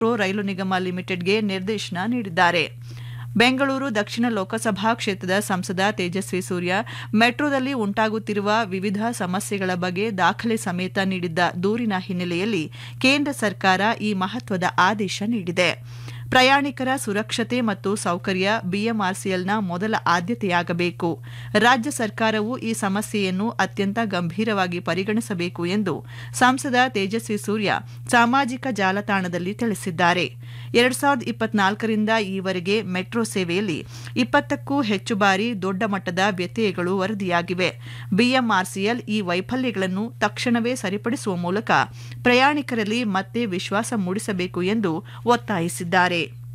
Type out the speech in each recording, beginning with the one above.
metro ರೈಲು ನಿಗಮ ಲಿಮಿಟೆಡ್ಗೆ ನಿರ್ದೇಶನ ನೀಡಿದ್ದಾರೆ ಬೆಂಗಳೂರು ದಕ್ಷಿಣ ಲೋಕಸಭಾ ಕ್ಷೇತ್ರದ ಸಂಸದ ತೇಜಸ್ವಿ ಸೂರ್ಯ ಮೆಟ್ರೋದಲ್ಲಿ ಉಂಟಾಗುತ್ತಿರುವ ವಿವಿಧ ಸಮಸ್ಯೆಗಳ ಬಗ್ಗೆ ದಾಖಲೆ ಸಮೇತ ನೀಡಿದ್ದ ದೂರಿನ ಹಿನ್ನೆಲೆಯಲ್ಲಿ ಕೇಂದ್ರ ಸರ್ಕಾರ ಈ ಮಹತ್ವದ ಆದೇಶ ನೀಡಿದೆ ಪ್ರಯಾಣಿಕರ ಸುರಕ್ಷತೆ ಮತ್ತು ಸೌಕರ್ಯ ಬಿಎಂಆರ್ಸಿಎಲ್ನ ಮೊದಲ ಆದ್ಯತೆಯಾಗಬೇಕು ರಾಜ್ಯ ಸರ್ಕಾರವು ಈ ಸಮಸ್ಯೆಯನ್ನು ಅತ್ಯಂತ ಗಂಭೀರವಾಗಿ ಪರಿಗಣಿಸಬೇಕು ಎಂದು ಸಂಸದ ತೇಜಸ್ವಿ ಸೂರ್ಯ ಸಾಮಾಜಿಕ ಜಾಲತಾಣದಲ್ಲಿ ತಿಳಿಸಿದ್ದಾರೆ ಎರಡ್ ಸಾವಿರದ ಇಪ್ಪತ್ನಾಲ್ಕರಿಂದ ಈವರೆಗೆ ಮೆಟ್ರೋ ಸೇವೆಯಲ್ಲಿ ಇಪ್ಪತ್ತಕ್ಕೂ ಹೆಚ್ಚು ಬಾರಿ ದೊಡ್ಡ ಮಟ್ಟದ ವ್ಯತ್ಯಯಗಳು ವರದಿಯಾಗಿವೆ ಬಿಎಂಆರ್ಸಿಎಲ್ ಈ ವೈಫಲ್ಯಗಳನ್ನು ತಕ್ಷಣವೇ ಸರಿಪಡಿಸುವ ಮೂಲಕ ಪ್ರಯಾಣಿಕರಲ್ಲಿ ಮತ್ತೆ ವಿಶ್ವಾಸ ಮೂಡಿಸಬೇಕು ಎಂದು ಒತ್ತಾಯಿಸಿದ್ದಾರೆ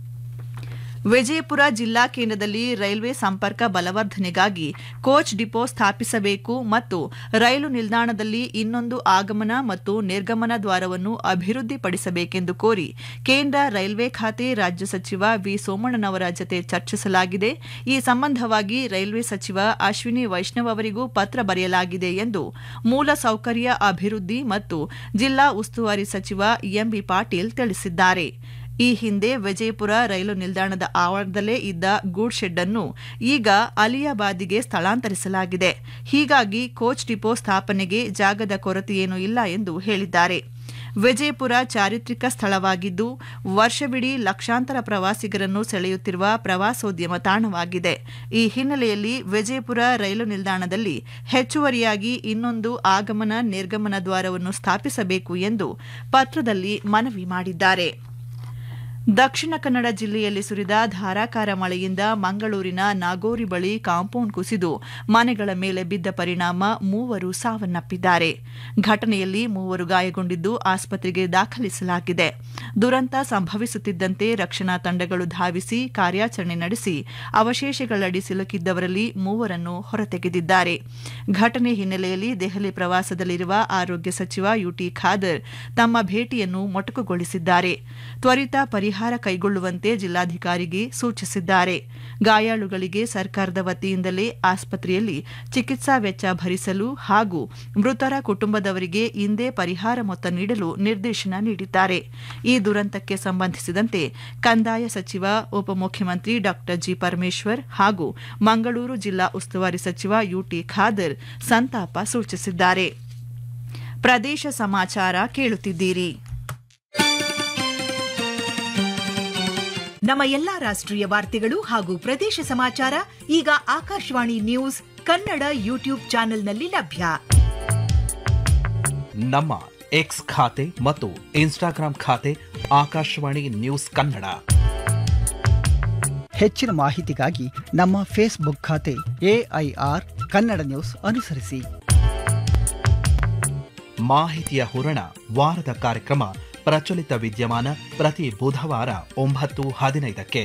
ವಿಜಯಪುರ ಜಿಲ್ಲಾ ಕೇಂದ್ರದಲ್ಲಿ ರೈಲ್ವೆ ಸಂಪರ್ಕ ಬಲವರ್ಧನೆಗಾಗಿ ಕೋಚ್ ಡಿಪೋ ಸ್ಥಾಪಿಸಬೇಕು ಮತ್ತು ರೈಲು ನಿಲ್ದಾಣದಲ್ಲಿ ಇನ್ನೊಂದು ಆಗಮನ ಮತ್ತು ನಿರ್ಗಮನ ದ್ವಾರವನ್ನು ಅಭಿವೃದ್ಧಿಪಡಿಸಬೇಕೆಂದು ಕೋರಿ ಕೇಂದ್ರ ರೈಲ್ವೆ ಖಾತೆ ರಾಜ್ಯ ಸಚಿವ ವಿ ಸೋಮಣ್ಣನವರ ಜತೆ ಚರ್ಚಿಸಲಾಗಿದೆ ಈ ಸಂಬಂಧವಾಗಿ ರೈಲ್ವೆ ಸಚಿವ ಅಶ್ವಿನಿ ವೈಷ್ಣವ್ ಅವರಿಗೂ ಪತ್ರ ಬರೆಯಲಾಗಿದೆ ಎಂದು ಮೂಲಸೌಕರ್ಯ ಅಭಿವೃದ್ಧಿ ಮತ್ತು ಜಿಲ್ಲಾ ಉಸ್ತುವಾರಿ ಸಚಿವ ಎಂಬಿ ಪಾಟೀಲ್ ತಿಳಿಸಿದ್ದಾರೆ ಈ ಹಿಂದೆ ವಿಜಯಪುರ ರೈಲು ನಿಲ್ದಾಣದ ಆವರಣದಲ್ಲೇ ಇದ್ದ ಗೂಡ್ ಶೆಡ್ ಅನ್ನು ಈಗ ಅಲಿಯಾಬಾದಿಗೆ ಸ್ಥಳಾಂತರಿಸಲಾಗಿದೆ ಹೀಗಾಗಿ ಕೋಚ್ ಡಿಪೋ ಸ್ಥಾಪನೆಗೆ ಜಾಗದ ಕೊರತೆಯೇನೂ ಇಲ್ಲ ಎಂದು ಹೇಳಿದ್ದಾರೆ ವಿಜಯಪುರ ಚಾರಿತ್ರಿಕ ಸ್ಥಳವಾಗಿದ್ದು ವರ್ಷವಿಡೀ ಲಕ್ಷಾಂತರ ಪ್ರವಾಸಿಗರನ್ನು ಸೆಳೆಯುತ್ತಿರುವ ಪ್ರವಾಸೋದ್ಯಮ ತಾಣವಾಗಿದೆ ಈ ಹಿನ್ನೆಲೆಯಲ್ಲಿ ವಿಜಯಪುರ ರೈಲು ನಿಲ್ದಾಣದಲ್ಲಿ ಹೆಚ್ಚುವರಿಯಾಗಿ ಇನ್ನೊಂದು ಆಗಮನ ನಿರ್ಗಮನ ದ್ವಾರವನ್ನು ಸ್ಥಾಪಿಸಬೇಕು ಎಂದು ಪತ್ರದಲ್ಲಿ ಮನವಿ ಮಾಡಿದ್ದಾರೆ ದಕ್ಷಿಣ ಕನ್ನಡ ಜಿಲ್ಲೆಯಲ್ಲಿ ಸುರಿದ ಧಾರಾಕಾರ ಮಳೆಯಿಂದ ಮಂಗಳೂರಿನ ನಾಗೋರಿ ಬಳಿ ಕಾಂಪೌಂಡ್ ಕುಸಿದು ಮನೆಗಳ ಮೇಲೆ ಬಿದ್ದ ಪರಿಣಾಮ ಮೂವರು ಸಾವನ್ನಪ್ಪಿದ್ದಾರೆ ಘಟನೆಯಲ್ಲಿ ಮೂವರು ಗಾಯಗೊಂಡಿದ್ದು ಆಸ್ಪತ್ರೆಗೆ ದಾಖಲಿಸಲಾಗಿದೆ ದುರಂತ ಸಂಭವಿಸುತ್ತಿದ್ದಂತೆ ರಕ್ಷಣಾ ತಂಡಗಳು ಧಾವಿಸಿ ಕಾರ್ಯಾಚರಣೆ ನಡೆಸಿ ಅವಶೇಷಗಳಡಿ ಸಿಲುಕಿದ್ದವರಲ್ಲಿ ಮೂವರನ್ನು ಹೊರತೆಗೆದಿದ್ದಾರೆ ಘಟನೆ ಹಿನ್ನೆಲೆಯಲ್ಲಿ ದೆಹಲಿ ಪ್ರವಾಸದಲ್ಲಿರುವ ಆರೋಗ್ಯ ಸಚಿವ ಯುಟಿ ಖಾದರ್ ತಮ್ಮ ಭೇಟಿಯನ್ನು ಮೊಟಕುಗೊಳಿಸಿದ್ದಾರೆ ತ್ವರಿತ ಪರಿಹಾರ ಕೈಗೊಳ್ಳುವಂತೆ ಜಿಲ್ಲಾಧಿಕಾರಿಗೆ ಸೂಚಿಸಿದ್ದಾರೆ ಗಾಯಾಳುಗಳಿಗೆ ಸರ್ಕಾರದ ವತಿಯಿಂದಲೇ ಆಸ್ಪತ್ರೆಯಲ್ಲಿ ಚಿಕಿತ್ಸಾ ವೆಚ್ಚ ಭರಿಸಲು ಹಾಗೂ ಮೃತರ ಕುಟುಂಬದವರಿಗೆ ಇಂದೇ ಪರಿಹಾರ ಮೊತ್ತ ನೀಡಲು ನಿರ್ದೇಶನ ನೀಡಿದ್ದಾರೆ ಈ ದುರಂತಕ್ಕೆ ಸಂಬಂಧಿಸಿದಂತೆ ಕಂದಾಯ ಸಚಿವ ಉಪಮುಖ್ಯಮಂತ್ರಿ ಡಾ ಜಿ ಪರಮೇಶ್ವರ್ ಹಾಗೂ ಮಂಗಳೂರು ಜಿಲ್ಲಾ ಉಸ್ತುವಾರಿ ಸಚಿವ ಯುಟಿ ಖಾದರ್ ಸಂತಾಪ ಸೂಚಿಸಿದ್ದಾರೆ ಪ್ರದೇಶ ಸಮಾಚಾರ ಕೇಳುತ್ತಿದ್ದೀರಿ ನಮ್ಮ ಎಲ್ಲಾ ರಾಷ್ಟ್ರೀಯ ವಾರ್ತೆಗಳು ಹಾಗೂ ಪ್ರದೇಶ ಸಮಾಚಾರ ಈಗ ಆಕಾಶವಾಣಿ ನ್ಯೂಸ್ ಕನ್ನಡ ಯೂಟ್ಯೂಬ್ ಚಾನೆಲ್ನಲ್ಲಿ ಲಭ್ಯ ನಮ್ಮ ಎಕ್ಸ್ ಖಾತೆ ಮತ್ತು ಇನ್ಸ್ಟಾಗ್ರಾಂ ಖಾತೆ ಆಕಾಶವಾಣಿ ನ್ಯೂಸ್ ಕನ್ನಡ ಹೆಚ್ಚಿನ ಮಾಹಿತಿಗಾಗಿ ನಮ್ಮ ಫೇಸ್ಬುಕ್ ಖಾತೆ ಎಐಆರ್ ಕನ್ನಡ ನ್ಯೂಸ್ ಅನುಸರಿಸಿ ಮಾಹಿತಿಯ ಹೂರಣ ವಾರದ ಕಾರ್ಯಕ್ರಮ ಪ್ರಚಲಿತ ವಿದ್ಯಮಾನ ಪ್ರತಿ ಬುಧವಾರ ಒಂಬತ್ತು ಹದಿನೈದಕ್ಕೆ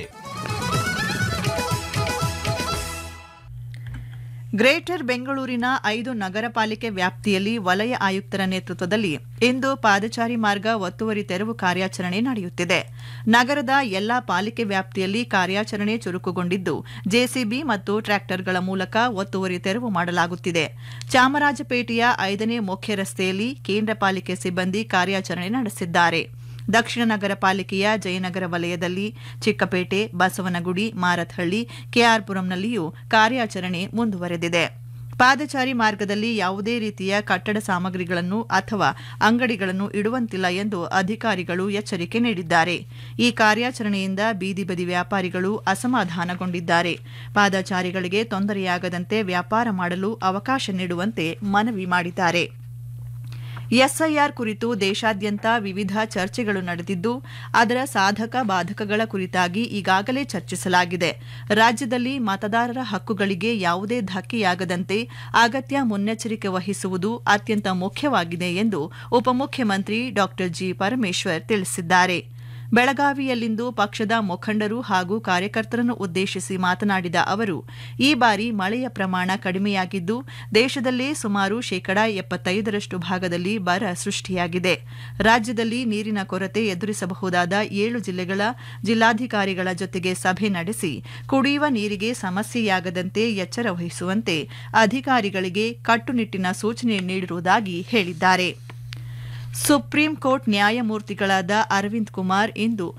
ಗ್ರೇಟರ್ ಬೆಂಗಳೂರಿನ ಐದು ನಗರ ಪಾಲಿಕೆ ವ್ಯಾಪ್ತಿಯಲ್ಲಿ ವಲಯ ಆಯುಕ್ತರ ನೇತೃತ್ವದಲ್ಲಿ ಇಂದು ಪಾದಚಾರಿ ಮಾರ್ಗ ಒತ್ತುವರಿ ತೆರವು ಕಾರ್ಯಾಚರಣೆ ನಡೆಯುತ್ತಿದೆ ನಗರದ ಎಲ್ಲಾ ಪಾಲಿಕೆ ವ್ಯಾಪ್ತಿಯಲ್ಲಿ ಕಾರ್ಯಾಚರಣೆ ಚುರುಕುಗೊಂಡಿದ್ದು ಜೆಸಿಬಿ ಮತ್ತು ಟ್ರ್ಯಾಕ್ಟರ್ಗಳ ಮೂಲಕ ಒತ್ತುವರಿ ತೆರವು ಮಾಡಲಾಗುತ್ತಿದೆ ಚಾಮರಾಜಪೇಟೆಯ ಐದನೇ ಮುಖ್ಯ ರಸ್ತೆಯಲ್ಲಿ ಕೇಂದ್ರ ಪಾಲಿಕೆ ಸಿಬ್ಬಂದಿ ಕಾರ್ಯಾಚರಣೆ ನಡೆಸಿದ್ದಾರೆ ದಕ್ಷಿಣ ನಗರ ಪಾಲಿಕೆಯ ಜಯನಗರ ವಲಯದಲ್ಲಿ ಚಿಕ್ಕಪೇಟೆ ಬಸವನಗುಡಿ ಮಾರತ್ಹಳ್ಳಿ ಕೆಆರ್ಪುರಂನಲ್ಲಿಯೂ ಕಾರ್ಯಾಚರಣೆ ಮುಂದುವರೆದಿದೆ ಪಾದಚಾರಿ ಮಾರ್ಗದಲ್ಲಿ ಯಾವುದೇ ರೀತಿಯ ಕಟ್ಟಡ ಸಾಮಗ್ರಿಗಳನ್ನು ಅಥವಾ ಅಂಗಡಿಗಳನ್ನು ಇಡುವಂತಿಲ್ಲ ಎಂದು ಅಧಿಕಾರಿಗಳು ಎಚ್ಚರಿಕೆ ನೀಡಿದ್ದಾರೆ ಈ ಕಾರ್ಯಾಚರಣೆಯಿಂದ ಬೀದಿ ಬದಿ ವ್ಯಾಪಾರಿಗಳು ಅಸಮಾಧಾನಗೊಂಡಿದ್ದಾರೆ ಪಾದಚಾರಿಗಳಿಗೆ ತೊಂದರೆಯಾಗದಂತೆ ವ್ಯಾಪಾರ ಮಾಡಲು ಅವಕಾಶ ನೀಡುವಂತೆ ಮನವಿ ಮಾಡಿದ್ದಾರೆ ಎಸ್ಐಆರ್ ಕುರಿತು ದೇಶಾದ್ಯಂತ ವಿವಿಧ ಚರ್ಚೆಗಳು ನಡೆದಿದ್ದು ಅದರ ಸಾಧಕ ಬಾಧಕಗಳ ಕುರಿತಾಗಿ ಈಗಾಗಲೇ ಚರ್ಚಿಸಲಾಗಿದೆ ರಾಜ್ಯದಲ್ಲಿ ಮತದಾರರ ಹಕ್ಕುಗಳಿಗೆ ಯಾವುದೇ ಧಕ್ಕೆಯಾಗದಂತೆ ಅಗತ್ಯ ಮುನ್ನೆಚ್ಚರಿಕೆ ವಹಿಸುವುದು ಅತ್ಯಂತ ಮುಖ್ಯವಾಗಿದೆ ಎಂದು ಉಪಮುಖ್ಯಮಂತ್ರಿ ಡಾ ಜಿ ಪರಮೇಶ್ವರ್ ತಿಳಿಸಿದ್ದಾರೆ ಬೆಳಗಾವಿಯಲ್ಲಿಂದು ಪಕ್ಷದ ಮುಖಂಡರು ಹಾಗೂ ಕಾರ್ಯಕರ್ತರನ್ನು ಉದ್ದೇಶಿಸಿ ಮಾತನಾಡಿದ ಅವರು ಈ ಬಾರಿ ಮಳೆಯ ಪ್ರಮಾಣ ಕಡಿಮೆಯಾಗಿದ್ದು ದೇಶದಲ್ಲೇ ಸುಮಾರು ಶೇಕಡಾ ಎಪ್ಪತ್ತೈದರಷ್ಟು ಭಾಗದಲ್ಲಿ ಬರ ಸೃಷ್ಟಿಯಾಗಿದೆ ರಾಜ್ಯದಲ್ಲಿ ನೀರಿನ ಕೊರತೆ ಎದುರಿಸಬಹುದಾದ ಏಳು ಜಿಲ್ಲೆಗಳ ಜಿಲ್ಲಾಧಿಕಾರಿಗಳ ಜೊತೆಗೆ ಸಭೆ ನಡೆಸಿ ಕುಡಿಯುವ ನೀರಿಗೆ ಸಮಸ್ಯೆಯಾಗದಂತೆ ಎಚ್ಚರ ವಹಿಸುವಂತೆ ಅಧಿಕಾರಿಗಳಿಗೆ ಕಟ್ಟುನಿಟ್ಟಿನ ಸೂಚನೆ ನೀಡಿರುವುದಾಗಿ ಹೇಳಿದ್ದಾರೆ ಸುಪ್ರೀಂ ಕೋರ್ಟ್ ನ್ಯಾಯಮೂರ್ತಿಗಳಾದ ಅರವಿಂದ್ ಕುಮಾರ್ ಇಂದು